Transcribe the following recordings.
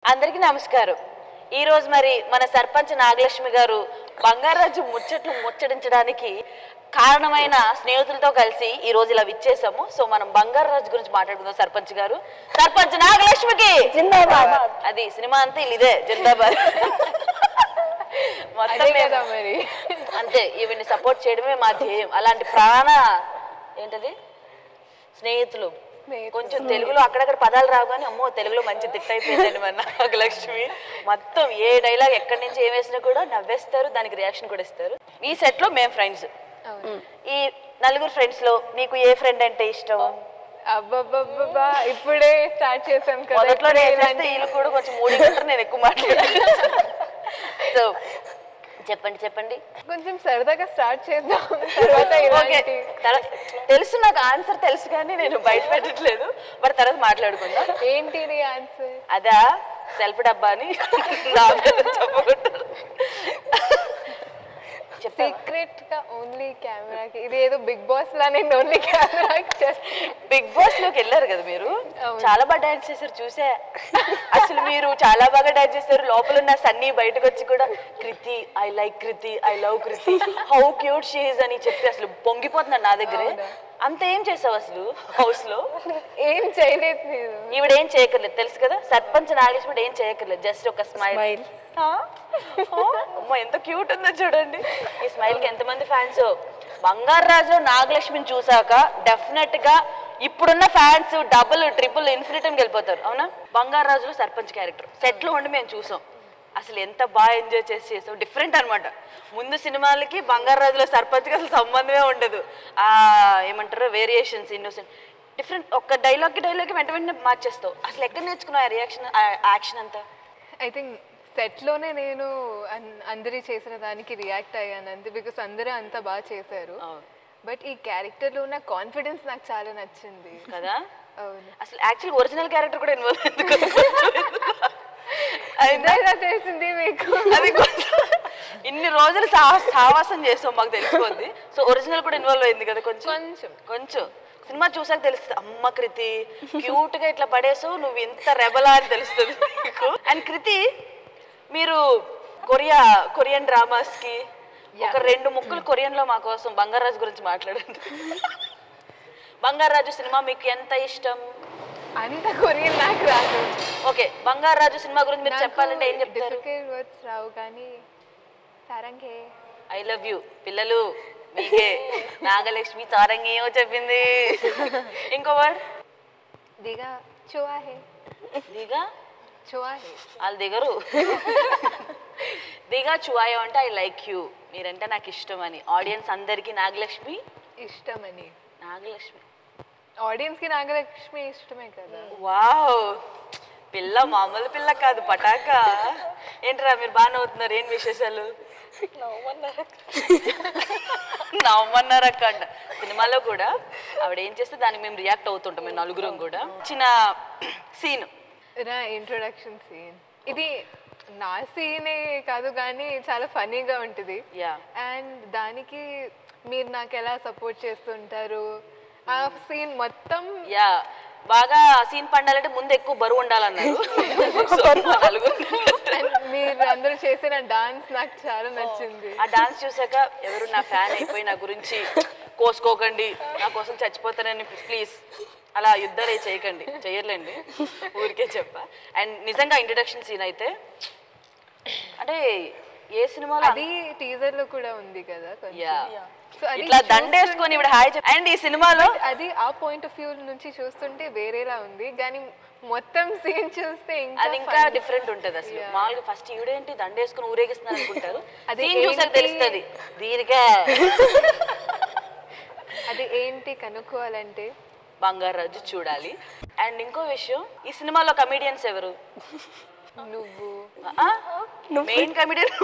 అందరికీ నమస్కారం ఈ రోజు మరి మన సర్పంచ్ నాగలక్ష్మి గారు బంగారాజు ముచ్చట్లు ముచ్చడించడానికి కారణమైన స్నేహితులతో కలిసి ఈ రోజు ఇలా విచ్చేసాము సో మనం బంగారాజు గురించి మాట్లాడుకుందాం సర్పంచ్ గారు సర్పంచ్ నాగలక్ష్మికి జిందాబాద్ అది సినిమా అంతా ఇలా ఇదే జిందాబాద్ మొత్తం అదే మేము- కదా మరి అంతే ఈవిని సపోర్ట్ చేయడమే మా ధ్యేయం అలాంటి ప్రాణ ఏంటది స్నేహితులు స్నేహితులు. కొంచెం తెలుగులో అక్కడక్కడ పదాలు రావు కానీ అమ్మో తెలుగులో మంచి తిట్ అయిపోయిందండి మన నాగలక్ష్మి మొత్తం ఏ డైలాగ్ ఎక్కడి నుంచి ఏం వేసినా కూడా నవ్వేస్తారు దానికి రియాక్షన్ కూడా ఇస్తారు ఈ సెట్ లో మేము ఫ్రెండ్స్ అవును. ఈ నలుగురు ఫ్రెండ్స్ లో నీకు ఏ ఫ్రెండ్ అంటే ఇష్టం అబ్బబ్బబ్బబ్బా ఇప్పుడే స్టార్ట్ చేసాం కదా మొదట్లో ఇప్పుడే నేను ఇలాంటి- వీళ్ళు కూడా కొంచెం మూడి గంటలు నేను ఎక్కువ మాట్లాడాను సో చెప్పండి చెప్పండి కొంచెం సరదాగా స్టార్ట్ చేద్దాం తర్వాత ఓకే ఇలాంటి తర్వా- తెలుసు నాకు ఆన్సర్ తెలుసు కానీ నేను బయట పెట్టట్లేదు బట్ తర్వాత మాట్లాడుకుందాం ఏంటి నీ ఆన్సర్ అదా సెల్ఫ్ డబ్బా అని నా మీద చెప్పకూడదు చెప్తా సీక్రెట్ గా ఓన్లీ కెమెరాకి ఇది ఏదో బిగ్ బాస్ లా నేను ఓన్లీ కెమెరాకి బిగ్ బాస్ లోకి వెళ్ళారు కదా మీరు అవును. చాలా బాగా డాన్స్ చేశారు చూసా అసలు మీరు చాలా బాగా డాన్స్ చేశారు లోపల ఉన్న సన్నీ బయటకు వచ్చి కూడా Kriti I like Kriti I love Kriti how cute she's అని చెప్పి అసలు పొంగిపోతున్నాడు నా దగ్గరే అవునా? అంత ఏం చేసావు అసలు హౌస్ లో ఏం చేయలేదు నేను ఈవిడ ఏం చేయక్కర్లేదు తెలుసు కదా సర్పంచ్ నాగేశ్వరుడు ఏం చేయక్కర్లేదు జస్ట్ ఒక స్మైల్ Smile. అమ్మ ఎంత క్యూట్ ఉందో చూడండి ఈ స్మైల్ కి ఎంతమంది ఫ్యాన్స్ బంగారాజు నాగలక్ష్మిని చూసాక డెఫినెట్ గా ఇప్పుడున్న ఫ్యాన్స్ డబుల్ ట్రిపుల్ ఇన్ఫినిటం వెళ్ళిపోతారు అవునా బంగారాజులో సర్పంచ్ క్యారెక్టర్ సెట్ లో ఉండి మేము చూసాం అసలు ఎంత బాగా ఎంజాయ్ చేసి చేసాం డిఫరెంట్ అన్నమాట ముందు సినిమాలకి బంగారాజులో సర్పంచ్కి అసలు సంబంధమే ఉండదు ఆ ఏమంటారు వేరియేషన్స్ ఇన్నోసెంట్ డిఫరెంట్ ఒక్క డైలాగ్కి డైలాగ్కి వెంట వెంటనే మార్చేస్తావు అసలు ఎక్కడ నేర్చుకున్నావు ఆ రియాక్షన్ యాక్షన్ అంతా ఐ థింక్ సెట్లోనే నేను అన్- అందరి చేసిన దానికి రియాక్ట్ అయ్యాను అంతే బికాస్ అందరూ అంతా బాగా చేశారు అవును. బట్ ఈ క్యారెక్టర్లో ఉన్న కాన్ఫిడెన్స్ నాకు చాలా నచ్చింది కదా అవును అసలు యాక్చువల్ ఒరిజినల్ క్యారెక్టర్ కూడా ఇన్వాల్వ్ ఎందుకు ఇదేగా తెలిసింది మీకు అది కొంచెం ఇన్ని రోజులు సా- సావాసం చేస్తాం మాకు తెలిసిపోద్ది సో ఒరిజినల్ కూడా ఇన్వాల్వ్ అయింది కదా కొంచెం కొంచెం కొంచెం సినిమా చూసాక తెలుస్తుంది అమ్మ కృతి క్యూట్ గా ఇట్లా పడేసావు నువ్వు ఇంత రెబలా అని తెలుస్తుంది నీకు అండ్ కృతి మీరు కొరియా కొరియన్ డ్రామాస్ కి ఒక రెండు ముక్కలు కొరియన్ లో మా కోసం బంగారాజు గురించి మాట్లాడండి బంగారాజు సినిమా మీకు ఎంత ఇష్టం అంత కొరియన్ నాకు రాదు ఓకే బంగారాజు సినిమా గురించి మీరు చెప్పాలంటే ఏం చెప్తారు డిఫికల్ట్ వర్డ్స్ రావు కానీ సారంగే ఐ లవ్ యూ పిల్లలు మీకే నాగలక్ష్మి చారంగేయో చెప్పింది ఇంకో వర్డ్ దిగా చువా హే దిగా చువా హే వాళ్ళు దిగరు దిగా చువాయో అంటే ఐ లైక్ యూ మీరంటే నాకు ఇష్టం అని ఆడియన్స్ అందరికీ నాగలక్ష్మి ఇష్టమని నాగలక్ష్మి ఆడియన్స్ కి నాగలక్ష్మి ఇష్టమే కదా వావ్ పిల్ల మామూలు పిల్ల కాదు పటాక ఏంట్రా మీరు బాగా నవ్వుతున్నారు ఏం విశేషాలు నవ్వమన్నారక్క అంట సినిమాలో కూడా ఆవిడ ఏం చేస్తే దానికి మేము రియాక్ట్ అవుతుంటాం మేము నలుగురం కూడా చిన్న సీన్ నా ఇంట్రొడక్షన్ సీన్ ఇది నా సీనే కాదు కానీ చాలా ఫనీగా ఉంటుంది యా అండ్ దానికి మీరు నాకు ఎలా సపోర్ట్ చేస్తుంటారు ఆ సీన్ మొత్తం యా బాగా సీన్ పండాలంటే ముందు ఎక్కువ బరువు ఉండాలన్నారు So, మా నలుగురు and మీరు అందరూ చేసిన డాన్స్ నాకు చాలా నచ్చింది ఆ డాన్స్ చూసాక ఎవరు నా ఫ్యాన్ అయిపోయి నా గురించి కోసుకోకండి నా కోసం చచ్చిపోతానని ప్లీజ్ అలా యుద్ధాలు చేయకండి చేయర్లేండి ఊరికే చెప్పా అండ్ నిజంగా ఇంట్రడక్షన్ సీన్ అయితే అంటే ఏ సినిమాలో అది టీజర్ లో కూడా ఉంది కదా కొంచెం యా సో అది ఇట్లా దండేసుకొని ఇప్పుడు హాయ్ అండ్ ఈ సినిమాలో అది ఆ పాయింట్ ఆఫ్ వ్యూ నుంచి చూస్తుంటే వేరేలా ఉంది కానీ మొత్తం సీన్ చూస్తే ఇంకా అది ఇంకా fun. డిఫరెంట్ ఉంటది అసలు మామూలుగా ఫస్ట్ ఈవిడేంటి దండేసుకుని ఊరేగిస్తున్నారు అనుకుంటారు అది సీన్ చూసాక ఏంటి? తెలుస్తుంది దీనికే అది ఏంటి కనుక్కోవాలంటే బంగారాజు చూడాలి అండ్ ఇంకో విషయం ఈ సినిమాలో కమిడియన్స్ ఎవరు నువ్వు మెయిన్ కమిడియన్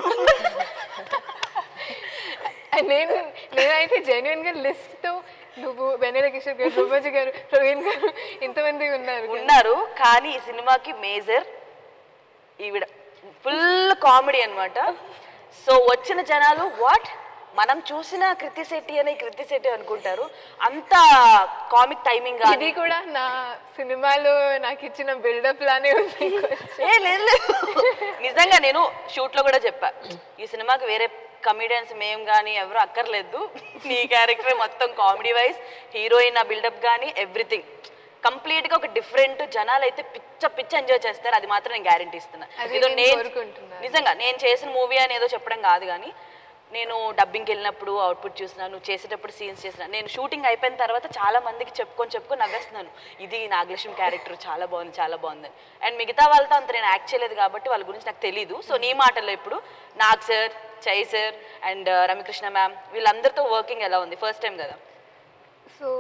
And నేను నేనైతే జెన్యున్ గా లిస్ట్ తో నువ్వు వెన్నెల కిషోర్ గారు రూపజీ గారు ప్రవీణ్ గారు ఇంతమంది ఉన్నారు కదా. ఉన్నారు కానీ ఈ సినిమాకి మేజర్ ఈవిడ ఫుల్ కామెడీ అన్నమాట సో వచ్చిన జనాలు వాట్ మనం చూసిన కృతి శెట్టి అనే కృతి శెట్టి అనుకుంటారు అంత కామిక్ టైమింగ్ ఇది కూడా నా సినిమాలో నాకు ఇచ్చిన బిల్డప్ లానే ఉంది ఏ లేదు లేదు నిజంగా నేను షూట్ లో కూడా చెప్పా ఈ సినిమాకి వేరే కమిడియన్స్ మేం కానీ ఎవరు అక్కర్లేదు నీ క్యారెక్టర్ మొత్తం కామెడీ వైజ్ హీరోయిన్ బిల్డప్ కానీ ఎవ్రీథింగ్ కంప్లీట్ గా ఒక డిఫరెంట్ జనాలు అయితే పిచ్చ పిచ్చ ఎంజాయ్ చేస్తారు అది మాత్రం నేను గ్యారంటీ ఇస్తున్నా అది ఏదో నేను నేను కోరుకుంటున్నాను. నిజంగా నేను చేసిన మూవీ అని ఏదో చెప్పడం కాదు కానీ నేను డబ్బింగ్కి వెళ్ళినప్పుడు అవుట్పుట్ చూసిన నువ్వు చేసేటప్పుడు సీన్స్ చేసిన నేను షూటింగ్ అయిపోయిన తర్వాత చాలా మందికి చెప్పుకొని చెప్పుకొని నవ్వేస్తున్నాను ఇది నాగలక్ష్మి క్యారెక్టర్ చాలా బాగుంది చాలా బాగుంది అండ్ మిగతా వాళ్ళతో అంత నేను యాక్ట్ చేయలేదు కాబట్టి వాళ్ళ గురించి నాకు తెలియదు సో నీ మాటల్లో ఇప్పుడు Nag sir Chai sir and Ramya Krishna ma'am వీళ్ళందరితో వర్కింగ్ ఎలా ఉంది ఫస్ట్ టైం కదా సో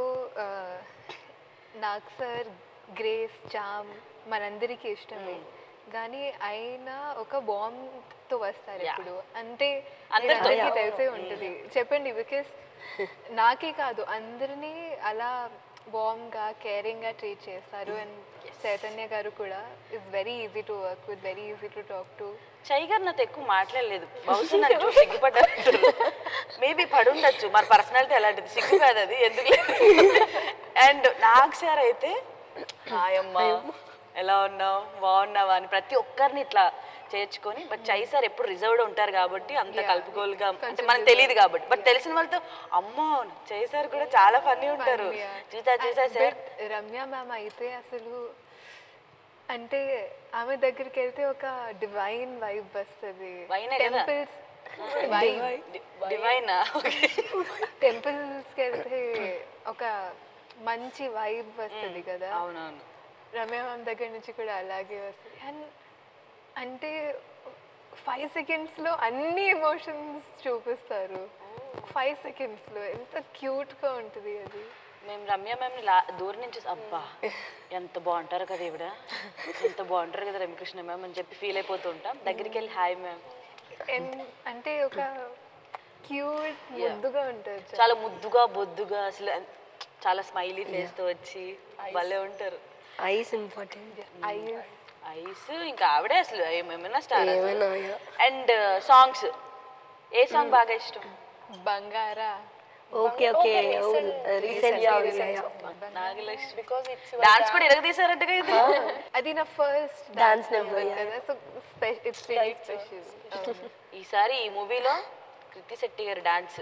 నాకు సార్ గ్రేస్ చామ్ మనందరికీ ఇష్టమే కానీ ఆయన ఒక బాంబ్తో వస్తారు Yeah. ఇప్పుడు అంటే అందరితో. అందరికీ తెలిసే ఉంటుంది చెప్పండి బికాస్ నాకే కాదు అందరినీ అలా వామ్గా కేరింగ్గా ట్రీట్ చేస్తారు అండ్ చైతన్య గారు కూడా is very easy to work with very easy to talk to Chai garu నాతో ఎక్కువ మాట్లాడలేదు బహుశా నన్ను చూసి సిగ్గుపడ్డారు మేబీ పడుండొచ్చు మరి పర్సనాలిటీ అలాంటిది సిగ్గు కాదు అది ఎందుకు అండ్ నాగ్ సార్ అయితే హాయమ్మా ఎలా ఉన్నావు బాగున్నావా అని ప్రతి ఒక్కరిని ఇట్లా చేర్చుకొని బట్ చై సార్ ఎప్పుడు రిజర్వ్డ్ ఉంటారు కాబట్టి అంత Yeah. కలుపుకోలుగా అంటే కొంచెం మనకు తెలియదు కాబట్టి బట్ తెలిసిన వాళ్ళతో అమ్మో చై సార్ కూడా చాలా ఫన్నీ ఉంటారు Fun, yeah. చూసా చూసా And sir but Ramya ma'am అయితే అసలు అంటే ఆమె దగ్గరికి వెళ్తే ఒక డివైన్ వైబ్ వస్తుంది Vine ఏ కదా? టెంపుల్స్ డివైనా టెంపుల్స్కి వెళ్తే ఒక మంచి వైబ్ వస్తుంది కదా అవునవును రమ్య మ్యామ్ దగ్గర నుంచి కూడా అలాగే వస్తుంది అండ్ అంటే ఫైవ్ సెకండ్స్లో అన్ని ఎమోషన్స్ చూపిస్తారు ఫైవ్ సెకండ్స్లో ఎంత క్యూట్గా ఉంటుంది అది మేము రమ్య మ్యామ్ని లా దూరం నుంచి చూసి, అబ్బా ఎంత బాగుంటారు కదా ఈవిడ ఎంత బాగుంటారు కదా రమ్యకృష్ణ మ్యామ్ అని చెప్పి ఫీల్ అయిపోతూ ఉంటాం దగ్గరికి వెళ్ళి హాయ్ మ్యామ్ ఎన్- అంటే ఒక క్యూట్ ముద్దుగా ఉంటుంది చాలా. చాలా ముద్దుగా బొద్దుగా అసలు చాలా స్మైలీ ఫేస్ తో వచ్చి భలే ఉంటారు ఐస్ ఇంపార్టెంట్ ఐస్ ఐస్ ఇంకా ఆవిడే అసలు ఏమైనా స్టార్ ఏమైనా అండ్ సాంగ్స్ ఏ సాంగ్ బాగా ఇష్టం Bangara okay okay recent Nagalakshmi because it's dance కూడా ఎరగదీశారంటగా ఇది అది నా ఫస్ట్ Dance number, yeah. కదా సో ఇట్స్ వెరీ స్పెషల్ ఈసారి ఈ మూవీలో కృతి శెట్టి గారి డాన్స్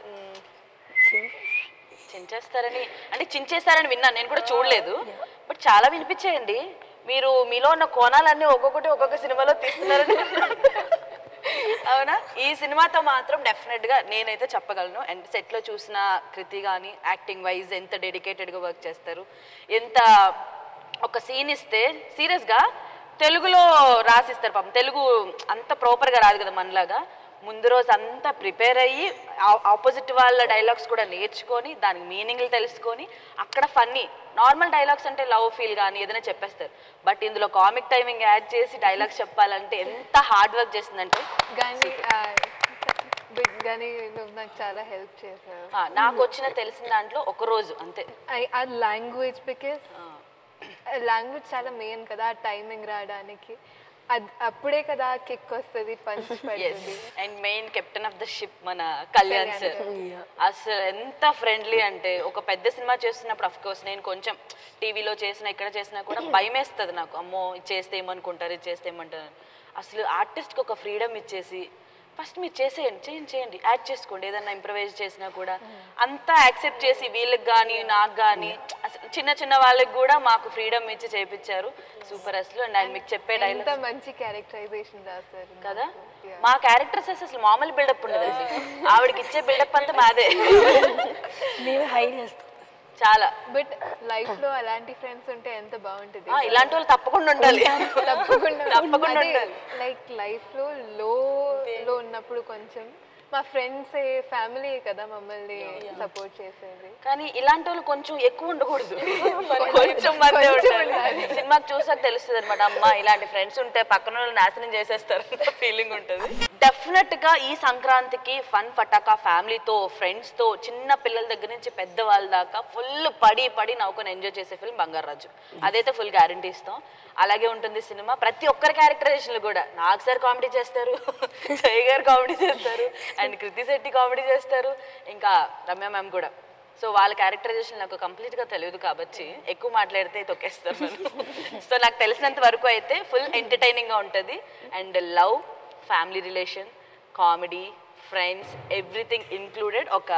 చించేస్తారని అంటే చించేస్తారని విన్నాను నేను కూడా చూడలేదు బట్ చాలా వినిపించాయండి మీరు మీలో ఉన్న కోణాలన్నీ ఒక్కొక్కటి ఒక్కొక్క సినిమాలో తీస్తున్నారని అవునా ఈ సినిమాతో మాత్రం డెఫినెట్ గా నేనైతే చెప్పగలను అండ్ సెట్ లో చూసిన కృతి కానీ యాక్టింగ్ వైజ్ ఎంత డెడికేటెడ్ గా వర్క్ చేస్తారు ఎంత ఒక సీన్ ఇస్తే సీరియస్ గా తెలుగులో రాసిస్తారు పాపం తెలుగు అంత ప్రాపర్ గా రాదు కదా మనలాగా ముందు రోజు అంతా ప్రిపేర్ అయ్యి ఆపోజిట్ వాళ్ళ డైలాగ్స్ కూడా నేర్చుకొని దానికి మీనింగ్లు తెలుసుకొని అక్కడ ఫన్నీ నార్మల్ డైలాగ్స్ అంటే లవ్ ఫీల్ కానీ ఏదైనా చెప్పేస్తారు బట్ ఇందులో కామిక్ టైమింగ్ యాడ్ చేసి డైలాగ్స్ చెప్పాలంటే ఎంత హార్డ్ వర్క్ చేసిందంటే కానీ బిగ్ కానీ నువ్వు నాకు చాలా హెల్ప్ చేసావు ఆ, నాకు వచ్చిన తెలిసిన దాంట్లో ఒక రోజు అంతే ఐ ఆ లాంగ్వేజ్ బికాస్ లాంగ్వేజ్ చాలా మెయిన్ కదా ఆ టైమింగ్ రావడానికి అద్- అప్పుడే కదా కిక్ వస్తుంది పంచ్ పడుతుంది and main captain of the ship మన కళ్యాణ్ కళ్యాణ్ సార్ అసలు ఎంత ఫ్రెండ్లీ అంటే ఒక పెద్ద సినిమా చేస్తున్నప్పుడు అఫ్ కోర్స్ నేను కొంచెం టీవీలో చేసినా ఇక్కడ చేసినా కూడా భయం వేస్తుంది నాకు అమ్మో ఇది చేస్తే ఏమనుకుంటారు ఇది చేస్తే ఏమంటారు అసలు ఆర్టిస్ట్కి ఒక ఫ్రీడమ్ ఇచ్చేసి ఫస్ట్ మీరు చేసేయండి చేయండి చేయండి యాడ్ చేసుకోండి ఏదన్నా ఇంప్రవైజ్ చేసినా కూడా అంతా యాక్సెప్ట్ చేసి వీళ్ళకి కానీ నాకు కానీ అసలు చిన్న చిన్న వాళ్ళకి కూడా మాకు ఫ్రీడమ్ ఇచ్చి చేపించారు సూపర్ అసలు అండ్ ఆయన మీకు చెప్పే డైలాగ్ ఎంత మంచి క్యారెక్టరైజేషన్ రాస్తారు కదా నాకు. Yeah. మా క్యారెక్టర్స్ అసలు మామూలు బిల్డప్ ఉండదండి ఆవిడకి ఇచ్చే బిల్డప్ అంతా మాదే మేమే హైడ్ చేస్తాం చాలా బట్ లైఫ్ లో అలాంటి ఫ్రెండ్స్ ఉంటే ఎంత బాగుంటుంది ఆ, ఇలాంటి వాళ్ళు తప్పకుండా ఉండాలి తప్పకుండా తప్పకుండా ఉండాలి లైక్ లైఫ్ లో లో లో ఉన్నప్పుడు కొంచెం మా ఫ్రెండ్స్ ఫ్యామిలీ కదా మమ్మల్ని సపోర్ట్ చేసేది కానీ ఇలాంటి వాళ్ళు కొంచెం ఎక్కువ ఉండకూడదు కొంచెం మంది ఉండాలి సినిమాకి చూసాక తెలుస్తుంది అనమాట అమ్మ ఇలాంటి ఫ్రెండ్స్ ఉంటే పక్కన వాళ్ళు నాశనం చేసేస్తారు ఫీలింగ్ ఉంటుంది డెఫినెట్ గా ఈ సంక్రాంతికి ఫన్ ఫటాకా ఫ్యామిలీతో ఫ్రెండ్స్ తో చిన్న పిల్లల దగ్గర నుంచి పెద్దవాళ్ళ దాకా ఫుల్ పడి పడి నవ్వుకొని ఎంజాయ్ చేసే ఫిల్మ్ బంగారాజు అదైతే ఫుల్ గ్యారంటీ ఇస్తాం అలాగే ఉంటుంది సినిమా ప్రతి ఒక్కరి క్యారెక్టరైజేషన్లు కూడా నాగ్ సార్ కామెడీ చేస్తారు జయ్ గారు కామెడీ చేస్తారు అండ్ కృతి శెట్టి కామెడీ చేస్తారు ఇంకా రమ్య మ్యామ్ కూడా సో వాళ్ళ క్యారెక్టరైజేషన్ నాకు కంప్లీట్గా తెలియదు కాబట్టి ఎక్కువ మాట్లాడితే తొక్కేస్తారు నన్ను సో నాకు తెలిసినంత వరకు అయితే ఫుల్ ఎంటర్టైనింగ్గా ఉంటుంది and love family relation comedy friends everything included ఒక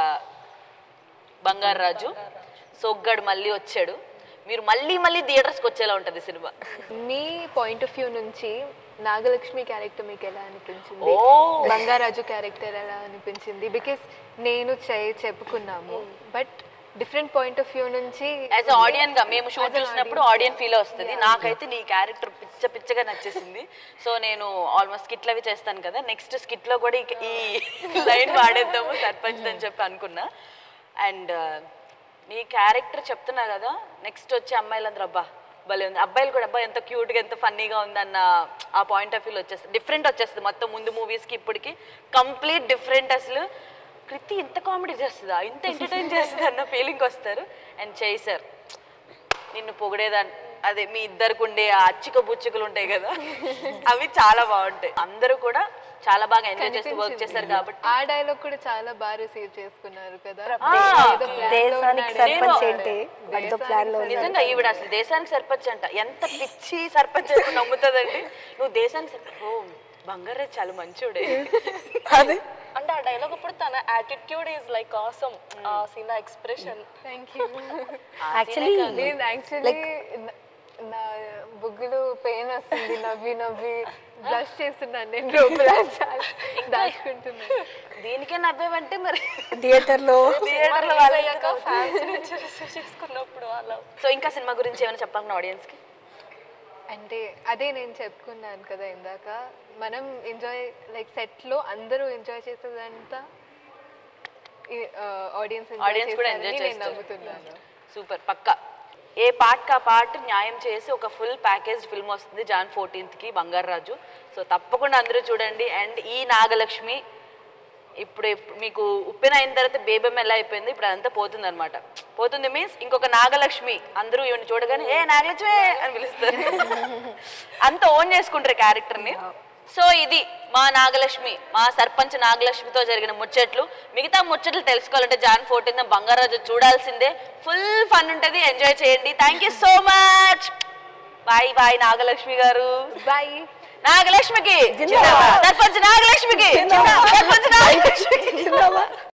బంగారు రాజు సొగ్గడు మళ్ళీ వచ్చాడు మీరు మళ్ళీ మళ్ళీ థియేటర్స్కి వచ్చేలా ఉంటుంది సినిమా మీ పాయింట్ ఆఫ్ వ్యూ నుంచి నాగలక్ష్మి క్యారెక్టర్ మీకు ఎలా అనిపించింది ఓ. బంగారాజు క్యారెక్టర్ ఎలా అనిపించింది బికాస్ నేను చే- చెప్పుకున్నాము but different point of view నుంచి యాజ్ ఆడియన్ గా మేము షూట్ చూసినప్పుడు ఆడియన్ ఫీల్ వస్తుంది నాకైతే నీ క్యారెక్టర్ పిచ్చ పిచ్చగా నచ్చేసింది సో నేను ఆల్మోస్ట్ స్కిట్లు అవి చేస్తాను కదా నెక్స్ట్ స్కిట్ లో కూడా ఈ- ఈ లైన్ వాడేద్దాము సర్పంచ్ అని చెప్పి అనుకున్నా అండ్ నీ క్యారెక్టర్ చెప్తున్నా కదా నెక్స్ట్ వచ్చే అమ్మాయిలందరూ అబ్బా భలే ఉంది అబ్బాయిలు కూడా అబ్బా ఎంత క్యూట్గా ఎంత ఫన్నీగా ఉందన్న ఆ పాయింట్ ఆఫ్ వ్యూలో వచ్చేస్తుంది డిఫరెంట్ వచ్చేస్తుంది మొత్తం ముందు మూవీస్కి ఇప్పటికి కంప్లీట్ డిఫరెంట్ అసలు కృతి ఇంత కామెడీ చేస్తుందా ఇంత ఎంటర్టైన్ చేస్తుందా అన్న ఫీలింగ్ వస్తారు అండ్ చేశారు నిన్ను పొగిడేదాన్ని అదే మీ ఇద్దరికి ఉండే ఆ అచ్చిక బుచ్చుకలు ఉంటాయి కదా అవి చాలా బాగుంటాయి అందరూ కూడా చాలా బాగా ఎంజాయ్ చేస్తూ వర్క్ చేశారు కాబట్టి ఆ డైలాగ్ కూడా చాలా బాగా రిసీవ్ చేసుకున్నారు కదా ఆ, ఏదో plan లో దేశానికి ఉన్నాడు. సర్పంచ్ ఏంటి అద్దో ప్లాన్ లో ఉన్నాడు. నిజంగా ఈవిడ అసలు దేశానికి సర్పంచ్ అంట ఎంత పిచ్చి సర్పంచ్ అని నమ్ముతుందండి నువ్వు దేశానికి సర్పంచ్ ఓ బంగారే చాలా మంచోడే అదే అంటే ఆ డైలాగ్ అప్పుడు తన యాటిట్యూడ్ ఈజ్ లైక్ ఆసమ్ ఆ scene expression thank you actually నేను యాక్చువల్లీ నా బుగ్గులు పెయిన్ వస్తుంది నవ్వి నవ్వి బ్లష్ చేస్తున్నాను నేను లోపల చాలా దాచుకుంటున్నాను దీనికే నవ్వేవంటే మరి థియేటర్ లో థియేటర్ లో వాళ్ళ అయ్యాక ఫ్యాన్స్ నుంచి రిసీవ్ చేసుకున్నప్పుడు అలా సో ఇంకా సినిమా గురించి ఏమైనా చెప్పాలన్నా ఆడియన్స్ కి అంటే అదే నేను చెప్పుకున్నాను కదా ఇందాక మనం ఎంజాయ్ లైక్ సెట్లో అందరూ ఎంజాయ్ చేసేదంతా ఆడియన్స్ ఆడియన్స్ కూడా ఎంజాయ్ నేను చేస్తారు నమ్ముతున్నాను సూపర్ పక్కా ఏ పార్ట్ కా పార్ట్ న్యాయం చేసి ఒక ఫుల్ ప్యాకేజ్ ఫిల్మ్ వస్తుంది జాన్ ఫోర్టీన్త్ కి బంగారు రాజు సో తప్పకుండా అందరూ చూడండి అండ్ ఈ నాగలక్ష్మి ఇప్పుడు ఎప్- మీకు ఉప్పెన అయిన తర్వాత బేబెమ్ ఎలా అయిపోయింది ఇప్పుడు అదంతా పోతుంది అనమాట పోతుంది మీన్స్ ఇంకొక నాగలక్ష్మి అందరూ ఈవిని చూడగానే ఏ నాగలక్ష్మి అని పిలుస్తారు అంత ఓన్ చేసుకుంటారు క్యారెక్టర్ని సో ఇది మా నాగలక్ష్మి మా సర్పంచ్ నాగలక్ష్మితో జరిగిన ముచ్చట్లు మిగతా ముచ్చట్లు తెలుసుకోవాలంటే జాన్ ఫోర్టీన్ బంగారాజు చూడాల్సిందే ఫుల్ ఫన్ ఉంటుంది ఎంజాయ్ చేయండి thank you so much bye bye Nagalakshmi garu bye నాగలక్ష్మికి సర్పంచ్ నాగలక్ష్మికి సర్పంచ్ నాగలక్ష్మికి చిన్నవా